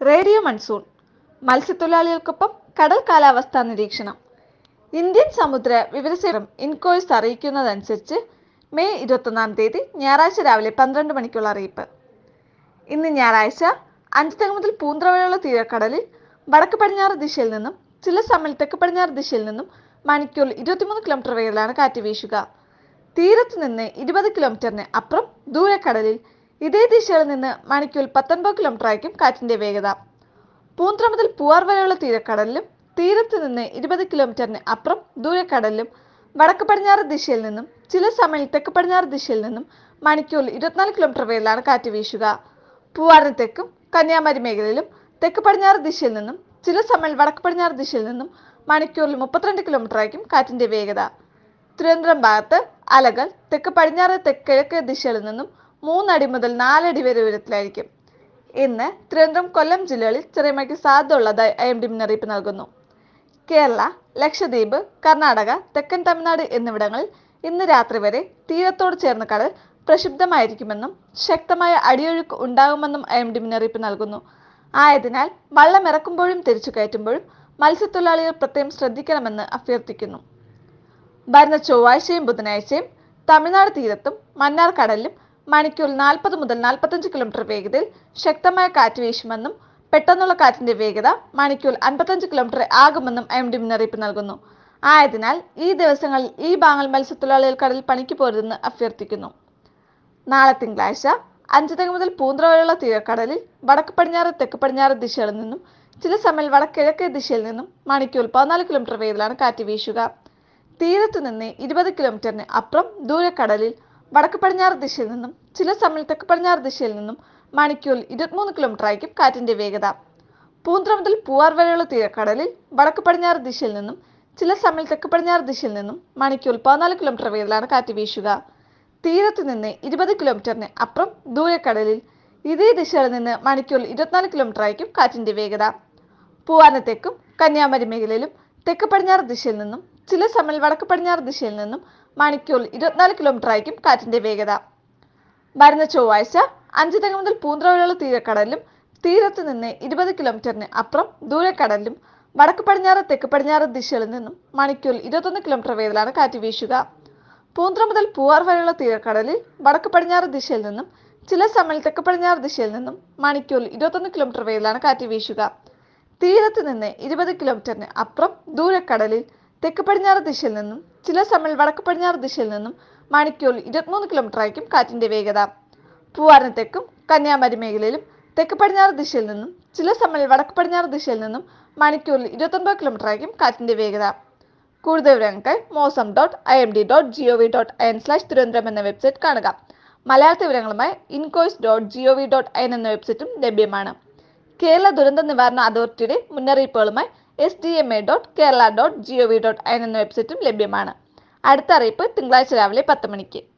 radio monsoon മത്സ്യത്തൊഴിലാളികൾക്കൊപ്പം കടൽ കാലാവസ്ഥാ നിരീക്ഷണം ഇന്ത്യൻ സമുദ്ര വിവരസേവനം ഇൻകോയ്സ് അറിയിക്കുന്നതനുസരിച്ച് മെയ് ഇരുപത്തൊന്നാം തീയതി ഞായറാഴ്ച രാവിലെ പന്ത്രണ്ട് മണിക്കുള്ള അറിയിപ്പ് ഇന്ന് ഞായറാഴ്ച അഞ്ചുതെങ്ങ് മുതൽ പൂന്തറ വരെയുള്ള തീരക്കടലിൽ വടക്ക് പടിഞ്ഞാറ് ദിശയിൽ നിന്നും ചില സമയം തെക്ക് പടിഞ്ഞാറ് ദിശയിൽ നിന്നും മണിക്കൂറിൽ ഇരുപത്തിമൂന്ന് കിലോമീറ്റർ വേഗത്തിലാണ് കാറ്റ് വീശുക തീരത്ത് നിന്ന് ഇരുപത് കിലോമീറ്ററിന് അപ്പുറം ദൂരക്കടലിൽ ഇതേ ദിശയിൽ നിന്ന് മണിക്കൂറിൽ പത്തൊൻപത് കിലോമീറ്റർ ആയിരിക്കും കാറ്റിന്റെ വേഗത പൂന്തറ മുതൽ പൂവാർ വരെയുള്ള തീരക്കടലിലും തീരത്ത് നിന്ന് ഇരുപത് കിലോമീറ്ററിന് അപ്പുറം ദൂരക്കടലിലും വടക്ക് പടിഞ്ഞാറ് ദിശയിൽ നിന്നും ചില സമയം തെക്ക് പടിഞ്ഞാറ് ദിശയിൽ നിന്നും മണിക്കൂറിൽ ഇരുപത്തിനാല് കിലോമീറ്റർ വേഗത്തിലാണ് കാറ്റ് വീശുക പൂവാറിന് തെക്കും കന്യാകുമാരി മേഖലയിലും തെക്ക് പടിഞ്ഞാറ് ദിശയിൽ നിന്നും ചില സമയം വടക്ക് പടിഞ്ഞാറ് ദിശയിൽ നിന്നും മണിക്കൂറിൽ മുപ്പത്തിരണ്ട് കിലോമീറ്റർ ആയിരിക്കും കാറ്റിന്റെ വേഗത തിരുവനന്തപുരം ഭാഗത്ത് അലകൾ തെക്ക് പടിഞ്ഞാറ് തെക്ക് കിഴക്ക് ദിശകളിൽ നിന്നും മൂന്നടി മുതൽ നാലടി വരെ ഉയരത്തിലായിരിക്കും ഇന്ന് തിരുവനന്തപുരം കൊല്ലം ജില്ലകളിൽ ചെറിയ മഴയ്ക്ക് സാധ്യത ഉള്ളതായി ഐ എം ഡി മുന്നറിയിപ്പ് നൽകുന്നു കേരള ലക്ഷദ്വീപ് കർണാടക തെക്കൻ തമിഴ്നാട് എന്നിവിടങ്ങളിൽ ഇന്ന് രാത്രി വരെ തീരത്തോട് ചേർന്ന കടൽ പ്രക്ഷുബ്ധമായിരിക്കുമെന്നും ശക്തമായ അടിയൊഴുക്ക് ഉണ്ടാകുമെന്നും ഐ എം ഡി മുന്നറിയിപ്പ് നൽകുന്നു ആയതിനാൽ വള്ളം ഇറക്കുമ്പോഴും തിരിച്ചു കയറ്റുമ്പോഴും മത്സ്യത്തൊഴിലാളികൾ പ്രത്യേകം ശ്രദ്ധിക്കണമെന്ന് അഭ്യർത്ഥിക്കുന്നു വരുന്ന ചൊവ്വാഴ്ചയും ബുധനാഴ്ചയും തമിഴ്നാട് തീരത്തും മന്നാർ കടലിലും മണിക്കൂറിൽ നാൽപ്പത് മുതൽ നാൽപ്പത്തഞ്ച് കിലോമീറ്റർ വേഗതയിൽ ശക്തമായ കാറ്റ് വീശുമെന്നും പെട്ടെന്നുള്ള കാറ്റിന്റെ വേഗത മണിക്കൂറിൽ അൻപത്തഞ്ച് കിലോമീറ്റർ ആകുമെന്നും എം ഡി മുന്നറിയിപ്പ് നൽകുന്നു ആയതിനാൽ ഈ ദിവസങ്ങളിൽ ഈ ഭാഗങ്ങൾ മത്സ്യത്തൊഴിലാളികൾ കടലിൽ പണിക്ക് പോരുതെന്ന് അഭ്യർത്ഥിക്കുന്നു നാളെ തിങ്കളാഴ്ച അഞ്ച് തെങ്ങ് മുതൽ പൂന്തറ വരെയുള്ള തീരക്കടലിൽ വടക്ക് പടിഞ്ഞാറ് തെക്ക് പടിഞ്ഞാറ് ദിശകളിൽ നിന്നും ചില സമയം വടക്കിഴക്കേ ദിശയിൽ നിന്നും മണിക്കൂറിൽ പതിനാല് കിലോമീറ്റർ വേഗത്തിലാണ് കാറ്റ് വീശുക തീരത്ത് നിന്ന് ഇരുപത് കിലോമീറ്ററിന് അപ്പുറം ദൂരക്കടലിൽ വടക്ക് പടിഞ്ഞാറ് ദിശയിൽ നിന്നും ചില സമയം തെക്ക് പടിഞ്ഞാറ് ദിശയിൽ നിന്നും മണിക്കൂറിൽ ഇരുപത്തിമൂന്ന് കിലോമീറ്റർ ആയിരിക്കും കാറ്റിന്റെ വേഗത പൂന്തറ മുതൽ പൂവാർ വരെയുള്ള തീരക്കടലിൽ വടക്ക് പടിഞ്ഞാറ് ദിശയിൽ നിന്നും ചില സമയം തെക്ക് പടിഞ്ഞാറ് ദിശയിൽ നിന്നും മണിക്കൂറിൽ പതിനാല് കിലോമീറ്റർ വേഗത്തിലാണ് കാറ്റ് വീശുക തീരത്ത് നിന്ന് ഇരുപത് കിലോമീറ്ററിന് അപ്പുറം ദൂരക്കടലിൽ ഇതേ ദിശയിൽ നിന്ന് മണിക്കൂറിൽ ഇരുപത്തിനാല് കിലോമീറ്റർ ആയിരിക്കും കാറ്റിന്റെ വേഗത പൂവാന തെക്കും കന്യാകുമാരി മേഖലയിലും തെക്ക് പടിഞ്ഞാറ് ദിശയിൽ നിന്നും ചില സമയം വടക്ക് പടിഞ്ഞാറ് ദിശയിൽ നിന്നും മണിക്കൂറിൽ ഇരുപത്തിനാല് കിലോമീറ്റർ ആയിരിക്കും കാറ്റിന്റെ വേഗത വരുന്ന ചൊവ്വാഴ്ച അഞ്ച് തെങ്ങ് മുതൽ പൂന്തറ വരെയുള്ള തീരക്കടലിലും തീരത്ത് നിന്ന് ഇരുപത് കിലോമീറ്ററിന് അപ്പുറം ദൂരക്കടലിലും വടക്ക് പടിഞ്ഞാറ് തെക്ക് പടിഞ്ഞാറ് ദിശകളിൽ നിന്നും മണിക്കൂറിൽ ഇരുപത്തൊന്ന് കിലോമീറ്റർ വേഗത്തിലാണ് കാറ്റ് വീശുക പൂന്തറ മുതൽ പൂവാർ വരെയുള്ള തീരക്കടലിൽ വടക്ക് പടിഞ്ഞാറ് ദിശയിൽ നിന്നും ചില സമയം തെക്ക് പടിഞ്ഞാറ് ദിശയിൽ നിന്നും മണിക്കൂറിൽ ഇരുപത്തൊന്ന് കിലോമീറ്റർ വേഗത്തിലാണ് കാറ്റ് വീശുക തീരത്ത് നിന്ന് ഇരുപത് കിലോമീറ്ററിന് അപ്പുറം ദൂരക്കടലിൽ തെക്ക് പടിഞ്ഞാറ് ദിശയിൽ നിന്നും ചില സമയം വടക്ക് പടിഞ്ഞാറ് ദിശയിൽ നിന്നും മണിക്കൂറിൽ ഇരുപത്തിമൂന്ന് കിലോമീറ്റർ ആയിരിക്കും കാറ്റിന്റെ വേഗത പൂവാറിന് തെക്കും കന്യാകുമാരി മേഖലയിലും തെക്ക് പടിഞ്ഞാറ് ദിശയിൽ നിന്നും ചില സമയം വടക്ക് പടിഞ്ഞാറ് ദിശയിൽ നിന്നും മണിക്കൂറിൽ ഇരുപത്തൊൻപത് കിലോമീറ്റർ ആയിരിക്കും കാറ്റിന്റെ വേഗത കൂടുതൽ വിവരങ്ങൾക്ക് mausam dot I M D dot G O V dot I N slash Thiruvananthapuram എന്ന വെബ്സൈറ്റ് കാണുക മലയാള വിവരങ്ങളുമായി INCOIS dot G O V dot I N എന്ന വെബ്സൈറ്റും ലഭ്യമാണ് കേരള ദുരന്ത നിവാരണ അതോറിറ്റിയുടെ മുന്നറിയിപ്പുകളുമായി S D M A dot Kerala dot G O V dot I N എന്ന വെബ്സൈറ്റും ലഭ്യമാണ് അടുത്ത അറിയിപ്പ് തിങ്കളാഴ്ച രാവിലെ പത്ത് മണിക്ക്